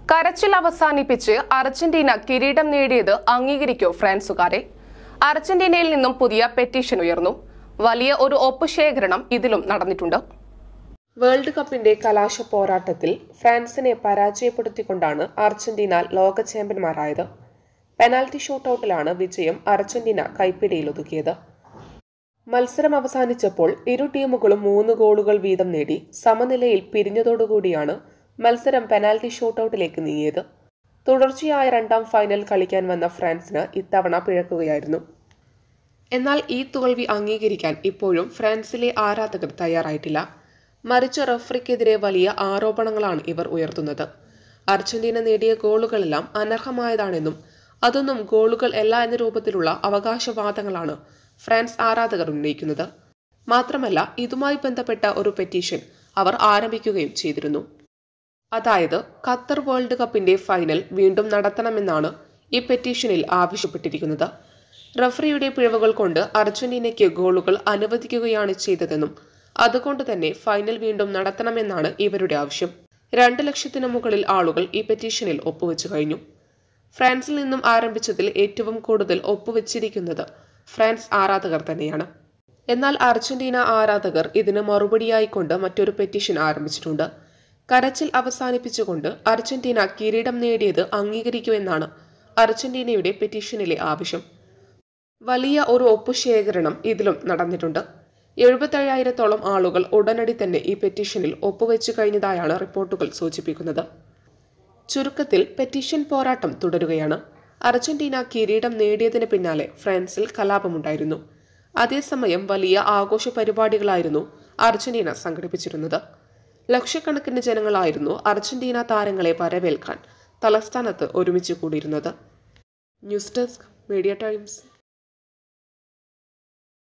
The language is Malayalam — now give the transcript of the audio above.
കരച്ചിൽ അവസാനിപ്പിച്ച് അർജന്റീന കിരീടം നേടിയത് അംഗീകരിക്കൂ ഫ്രാൻസുകാരെ അർജന്റീനയിൽ നിന്നും പുതിയ പെറ്റീഷൻ ഉയർന്നു വലിയ ഒരു ഒപ്പ് ശേഖരണം ഇതിലും നടന്നിട്ടുണ്ട് വേൾഡ് കപ്പിന്റെ കലാശ പോരാട്ടത്തിൽ ഫ്രാൻസിനെ പരാജയപ്പെടുത്തിക്കൊണ്ടാണ് അർജന്റീന ലോക ചാമ്പ്യന്മാരായത് പെനാൽറ്റി ഷൂട്ടൌട്ടിലാണ് വിജയം അർജന്റീന കൈപ്പിടിയിലൊതുക്കിയത് മത്സരം അവസാനിച്ചപ്പോൾ ഇരു ടീമുകളും മൂന്ന് ഗോളുകൾ വീതം നേടി സമനിലയിൽ പിരിഞ്ഞതോടുകൂടിയാണ് മത്സരം പെനാൽറ്റി ഷൂട്ടൌട്ടിലേക്ക് നീങ്ങിയത് തുടർച്ചയായ രണ്ടാം ഫൈനൽ കളിക്കാൻ വന്ന ഫ്രാൻസിന് ഇത്തവണ പിഴക്കുകയായിരുന്നു എന്നാൽ ഈ തോൽവി അംഗീകരിക്കാൻ ഇപ്പോഴും ഫ്രാൻസിലെ ആരാധകർ തയ്യാറായിട്ടില്ല മറിച്ച് റഫറിക്കെതിരെ വലിയ ആരോപണങ്ങളാണ് ഇവർ ഉയർത്തുന്നത് അർജന്റീന നേടിയ ഗോളുകളെല്ലാം അനർഹമായതാണെന്നും അതൊന്നും ഗോളുകൾ അല്ല എന്ന രൂപത്തിലുള്ള അവകാശവാദങ്ങളാണ് ഫ്രാൻസ് ആരാധകർ ഉന്നയിക്കുന്നത് മാത്രമല്ല ഇതുമായി ബന്ധപ്പെട്ട ഒരു പെറ്റീഷൻ അവർ ആരംഭിക്കുകയും ചെയ്തിരുന്നു അതായത് ഖത്തർ വേൾഡ് കപ്പിന്റെ ഫൈനൽ വീണ്ടും നടത്തണമെന്നാണ് ഈ പെറ്റീഷനിൽ ആവശ്യപ്പെട്ടിരിക്കുന്നത് റഫറിയുടെ പിഴവുകൾ കൊണ്ട് അർജന്റീനയ്ക്ക് ഗോളുകൾ അനുവദിക്കുകയാണ് ചെയ്തതെന്നും അതുകൊണ്ട് തന്നെ ഫൈനൽ വീണ്ടും നടത്തണമെന്നാണ് ഇവരുടെ ആവശ്യം രണ്ട് ലക്ഷത്തിന് മുകളിൽ ആളുകൾ ഈ പെറ്റീഷനിൽ ഒപ്പുവെച്ചു കഴിഞ്ഞു ഫ്രാൻസിൽ നിന്നും ആരംഭിച്ചതിൽ ഏറ്റവും കൂടുതൽ ഒപ്പുവെച്ചിരിക്കുന്നത് ഫ്രാൻസ് ആരാധകർ തന്നെയാണ് എന്നാൽ അർജന്റീന ആരാധകർ ഇതിന് മറുപടിയായിക്കൊണ്ട് മറ്റൊരു പെറ്റീഷൻ ആരംഭിച്ചിട്ടുണ്ട് കരച്ചിൽ അവസാനിപ്പിച്ചുകൊണ്ട് അർജന്റീന കിരീടം നേടിയത് അംഗീകരിക്കുമെന്നാണ് അർജന്റീനയുടെ പെറ്റീഷനിലെ ആവശ്യം വലിയ ഒരു ഒപ്പുശേഖരണം ഇതിലും നടന്നിട്ടുണ്ട് എഴുപത്തേഴായിരത്തോളം ആളുകൾ ഉടനടി തന്നെ ഈ പെറ്റീഷനിൽ ഒപ്പുവെച്ചു കഴിഞ്ഞതായാണ് റിപ്പോർട്ടുകൾ സൂചിപ്പിക്കുന്നത് ചുരുക്കത്തിൽ പെറ്റീഷൻ പോരാട്ടം തുടരുകയാണ് അർജന്റീന കിരീടം നേടിയതിന് പിന്നാലെ ഫ്രാൻസിൽ കലാപമുണ്ടായിരുന്നു അതേസമയം വലിയ ആഘോഷ പരിപാടികളായിരുന്നു അർജന്റീന സംഘടിപ്പിച്ചിരുന്നത് ലക്ഷക്കണക്കിന് ജനങ്ങളായിരുന്നു അർജന്റീന താരങ്ങളെ വരവേൽക്കാൻ തലസ്ഥാനത്ത് ഒരുമിച്ച് കൂടിയിരുന്നത് ന്യൂസ് ഡെസ്ക് മീഡിയ ടൈംസ്